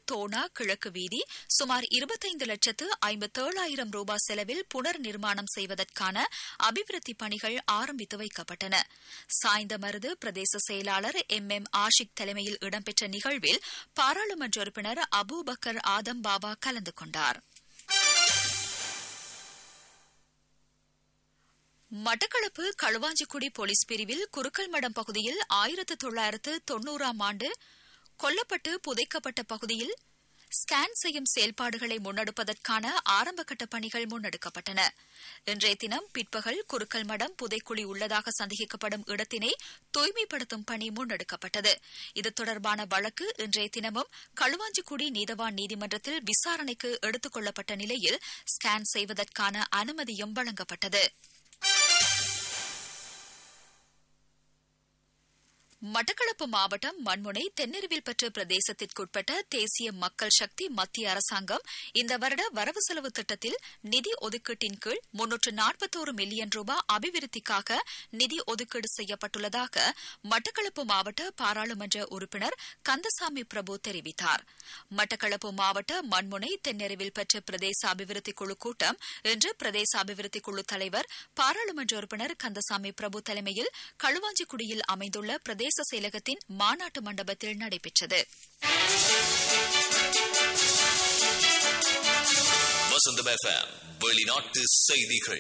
தோனா கிழக்கு வீதி சுமார் இருபத்தைந்து லட்சத்து ஐம்பத்தேழாயிரம் ரூபாய் செலவில் புனர் நிர்மாணம் செய்வதற்கான அபிவிருத்தி பணிகள் ஆரம்பித்து வைக்கப்பட்டன சாய்ந்தமருது பிரதேச செயலாளர் எம் எம் ஆஷிக் தலைமையில் இடம்பெற்ற நிகழ்வில் பாராளுமன்ற உறுப்பினர் அபூபக்கர் ஆதம் பாபா கலந்து கொண்டார் மட்டக்களப்பு களுவாஞ்சிக்குடி போலீஸ் பிரிவில் குறுக்கல்மடம் பகுதியில் ஆயிரத்து தொள்ளாயிரத்து தொன்னூறாம் ஆண்டு கொல்லப்பட்டு புதைக்கப்பட்ட பகுதியில் ஸ்கேன் செய்யும் செயல்பாடுகளை முன்னெடுப்பதற்கான ஆரம்பகட்ட பணிகள் முன்னெடுக்கப்பட்டன இன்றைய தினம் பிற்பகல் குறுக்கல்மடம் புதைக்குழி உள்ளதாக சந்தேகிக்கப்படும் இடத்தினை தூய்மைப்படுத்தும் பணி முன்னெடுக்கப்பட்டது இது தொடர்பான வழக்கு இன்றைய தினமும் களுவாஞ்சிக்குடி நீதவான் நீதிமன்றத்தில் விசாரணைக்கு எடுத்துக் கொள்ளப்பட்ட நிலையில் ஸ்கேன் செய்வதற்கான அனுமதியும் வழங்கப்பட்டது மட்டக்களப்பு மாவட்டம் மண்முனை தென்னருவில் பெற்ற பிரதேசத்திற்குட்பட்ட தேசிய மக்கள் சக்தி மத்திய அரசாங்கம் இந்த வருட வரவு செலவு திட்டத்தில் நிதி ஒதுக்கீட்டின் கீழ் முன்னூற்று நாற்பத்தோரு மில்லியன் ரூபாய் அபிவிருத்திக்காக நிதி ஒதுக்கீடு செய்யப்பட்டுள்ளதாக மட்டக்களப்பு மாவட்ட பாராளுமன்ற உறுப்பினர் கந்தசாமி பிரபு தெரிவித்தார் மட்டக்களப்பு மாவட்ட மண்முனை தென்னருவில் பெற்ற பிரதேச அபிவிருத்தி குழு கூட்டம் இன்று பிரதேச அபிவிருத்தி குழு தலைவர் பாராளுமன்ற உறுப்பினர் கந்தசாமி பிரபு தலைமையில் களுவாஞ்சிக்குடியில் அமைந்துள்ள பிரதேச பிரதேச செயலகத்தின் மாநாட்டு மண்டபத்தில் நடைபெற்றது வசந்தம் எஃப்எம் வெளிநாட்டு செய்திகள்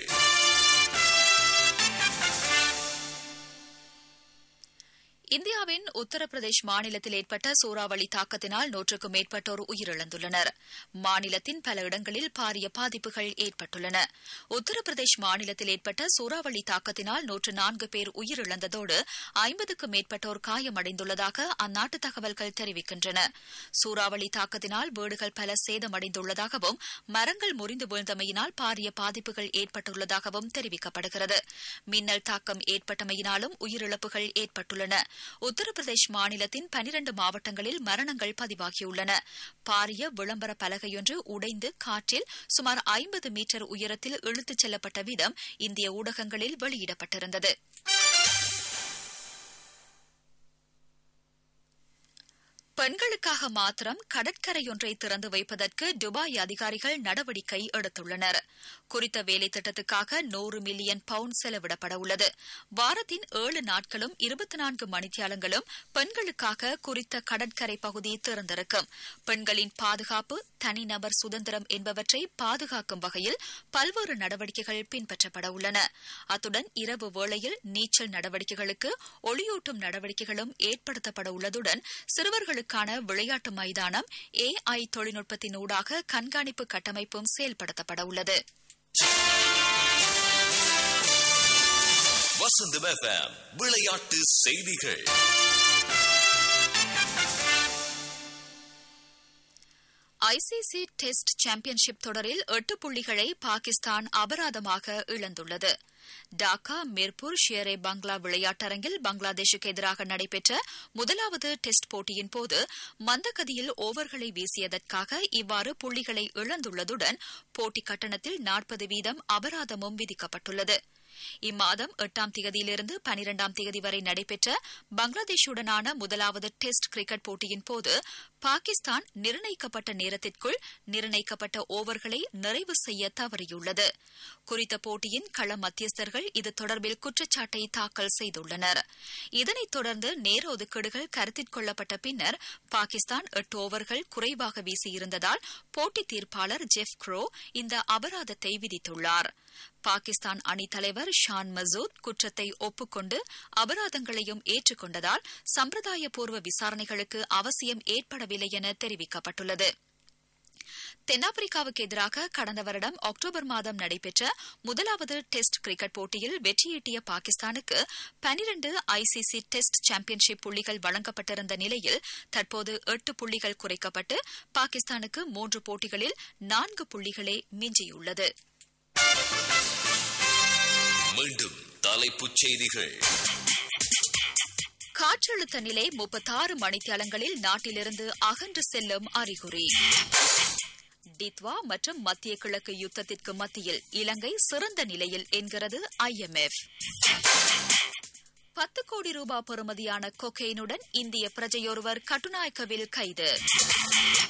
இந்தியாவின் உத்தரப்பிரதேஷ் மாநிலத்தில் ஏற்பட்ட சூறாவளி தாக்கத்தினால் நூற்றுக்கும் மேற்பட்டோர் உயிரிழந்துள்ளனர் மாநிலத்தின் பல இடங்களில் பாரிய பாதிப்புகள் ஏற்பட்டுள்ளன உத்தரப்பிரதேஷ் மாநிலத்தில் ஏற்பட்ட சூறாவளி தாக்கத்தினால் நூற்று நான்கு பேர் உயிரிழந்ததோடு ஐம்பதுக்கும் மேற்பட்டோர் காயமடைந்துள்ளதாக அந்நாட்டு தகவல்கள் தெரிவிக்கின்றன சூறாவளி தாக்கத்தினால் வீடுகள் பல சேதமடைந்துள்ளதாகவும் மரங்கள் முறிந்து வீழ்ந்தமையினால் பாரிய பாதிப்புகள் ஏற்பட்டுள்ளதாகவும் தெரிவிக்கப்படுகிறது மின்னல் தாக்கம் ஏற்பட்டமையினாலும் உயிரிழப்புகள் ஏற்பட்டுள்ளன உத்தரப்பிரதேஷ் மாநிலத்தின் பனிரண்டு மாவட்டங்களில் மரணங்கள் பதிவாகியுள்ளன பாரிய விளம்பர பலகையொன்று உடைந்து காற்றில் சுமார் ஐம்பது மீட்டர் உயரத்தில் இழுத்துச் செல்லப்பட்ட விதம் இந்திய ஊடகங்களில் வெளியிடப்பட்டிருந்தது பெண்களுக்காக மாத்திரம் கடற்கரையொன்றை திறந்து வைப்பதற்கு துபாய் அதிகாரிகள் நடவடிக்கை எடுத்துள்ளனர் குறித்த வேலை திட்டத்துக்காக நூறு மில்லியன் பவுண்ட் செலவிடப்பட உள்ளது வாரத்தின் ஏழு நாட்களும் இருபத்தி நான்கு மணித்தியாலங்களும் பெண்களுக்காக குறித்த கடற்கரை பகுதி திறந்திருக்கும் பெண்களின் பாதுகாப்பு தனிநபர் சுதந்திரம் என்பவற்றை பாதுகாக்கும் வகையில் பல்வேறு நடவடிக்கைகள் பின்பற்றப்பட உள்ளன அத்துடன் இரவு வேளையில் நீச்சல் நடவடிக்கைகளுக்கு ஒளியூட்டும் நடவடிக்கைகளும் ஏற்படுத்தப்பட உள்ளதுடன் சிறுவர்களுக்கு இதற்கான விளையாட்டு மைதானம் ஏஐ தொழில்நுட்பத்தின் ஊடாக கண்காணிப்பு கட்டமைப்பும் செயல்படுத்தப்பட உள்ளது வசந்தம் எஃப்எம் விளையாட்டு செய்திகள் ஐசிசி டெஸ்ட் சாம்பியன்ஷிப் தொடரில் எட்டு புள்ளிகளை பாகிஸ்தான் அபராதமாக இழந்துள்ளது டாக்கா மிர்பூர் ஷியரே பங்களா விளையாட்டரங்கில் பங்களாதேஷுக்கு எதிராக நடைபெற்ற முதலாவது டெஸ்ட் போட்டியின் போது மந்தகதியில் ஓவர்களை வீசியதற்காக இவ்வாறு புள்ளிகளை இழந்துள்ளதுடன் போட்டி கட்டணத்தில் நாற்பது வீதம் அபராதமும் விதிக்கப்பட்டுள்ளது இம்மாதம் எட்டாம் தேதியிலிருந்து பனிரெண்டாம் தேதி வரை நடைபெற்ற பங்களாதேஷுடனான முதலாவது டெஸ்ட் கிரிக்கெட் போட்டியின் போது பாகிஸ்தான் நிர்ணயிக்கப்பட்ட நேரத்திற்குள் நிர்ணயிக்கப்பட்ட ஓவர்களை நிறைவு செய்ய தவறியுள்ளது குறித்த போட்டியின் கள மத்தியஸ்தர்கள் இது தொடர்பில் குற்றச்சாட்டை தாக்கல் செய்துள்ளனர் இதனைத் தொடர்ந்து நேர ஒதுக்கீடுகள் கருத்தில் கொள்ளப்பட்ட பின்னர் பாகிஸ்தான் எட்டு ஓவர்கள் குறைவாக வீசியிருந்ததால் போட்டி தீர்ப்பாளர் ஜெஃப் க்ரோ இந்த அபராதத்தை விதித்துள்ளார் பாகிஸ்தான் அணித் தலைவர் ஷான் மசூத் குற்றத்தை ஒப்புக்கொண்டு அபராதங்களையும் ஏற்றுக்கொண்டதால் சம்பிரதாயபூர்வ விசாரணைகளுக்கு அவசியம் ஏற்படவில்லை என தெரிவிக்கப்பட்டுள்ளது தென்னாப்பிரிக்காவுக்கு எதிராக கடந்த வருடம் அக்டோபர் மாதம் நடைபெற்ற முதலாவது டெஸ்ட் கிரிக்கெட் போட்டியில் வெற்றியீட்டிய பாகிஸ்தானுக்கு பனிரண்டு ஐசிசி டெஸ்ட் சாம்பியன்ஷிப் புள்ளிகள் வழங்கப்பட்டிருந்த நிலையில் தற்போது எட்டு புள்ளிகள் குறைக்கப்பட்டு பாகிஸ்தானுக்கு மூன்று போட்டிகளில் நான்கு புள்ளிகளே மிஞ்சியுள்ளது மீண்டும் தலைப்புச் செய்திகள் காற்றழுத்த நிலை முப்பத்தாறு மணித்தியாலங்களில் நாட்டிலிருந்து அகன்று செல்லும் அறிகுறி டித்வா மற்றும் மத்திய கிழக்கு யுத்தத்திற்கு மத்தியில் இலங்கை சிறந்த நிலையில் என்கிறது ஐஎம்எஃப் பத்து கோடி ரூபாய் பெறுமதியான கொக்கைனுடன் இந்திய பிரஜையொருவர் கட்டுநாயக்கவில் கைது